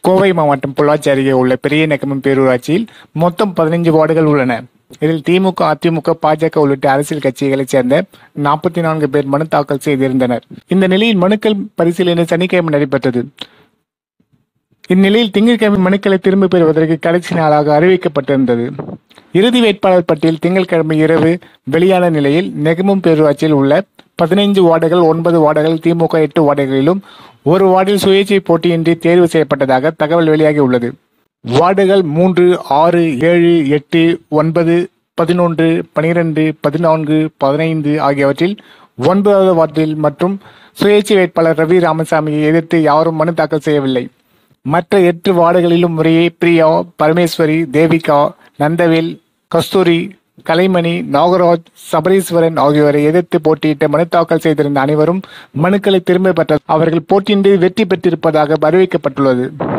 கோவை மாவட்டம் பொள்ளாச்சி அருகே உள்ள பெரிய நெக்கமம் பேரூராட்சியில் மொத்தம் பதினைஞ்சு வார்டுகள் உள்ளன இதில் திமுக அதிமுக பாஜக உள்ளிட்ட அரசியல் கட்சிகளைச் சேர்ந்த நாற்பத்தி நான்கு பேர் மனு தாக்கல் செய்திருந்தனர் இந்த நிலையில் மனுக்கள் பரிசீலனை சனிக்கிழமை நடைபெற்றது இந்நிலையில் திங்கட்கிழமை மனுக்களை திரும்பப் பெறுவதற்கு கடைசி நாளாக அறிவிக்கப்பட்டிருந்தது இறுதி வேட்பாளர் பட்டியல் திங்கட்கிழமை இரவு வெளியான நிலையில் நெகமும் பேரூராட்சியில் உள்ள பதினைந்து வார்டுகள் ஒன்பது வார்டுகள் திமுக எட்டு வார்டுகளிலும் ஒரு வார்டில் சுயேட்சை போட்டியின்றி தேர்வு செய்யப்பட்டதாக தகவல் வெளியாகி உள்ளது வார்டுகள் மூன்று ஆறு ஏழு எட்டு ஒன்பது பதினொன்று பனிரெண்டு பதினான்கு பதினைந்து ஆகியவற்றில் ஒன்பதாவது வார்டில் மற்றும் சுயேட்சை வேட்பாளர் ரவி ராமசாமியை எதிர்த்து யாரும் மனு தாக்கல் செய்யவில்லை மற்ற எட்டு வார்டுகளிலும் முறையே பிரியா பரமேஸ்வரி தேவிகா நந்தவேல் கஸ்தூரி கலைமணி நாகராஜ் சபரீஸ்வரன் ஆகியோரை எதிர்த்து போட்டியிட்ட மனு தாக்கல் செய்திருந்த அனைவரும் மனுக்களை திரும்ப பெற்ற அவர்கள் போட்டியின்றி வெற்றி பெற்றிருப்பதாக அறிவிக்கப்பட்டுள்ளது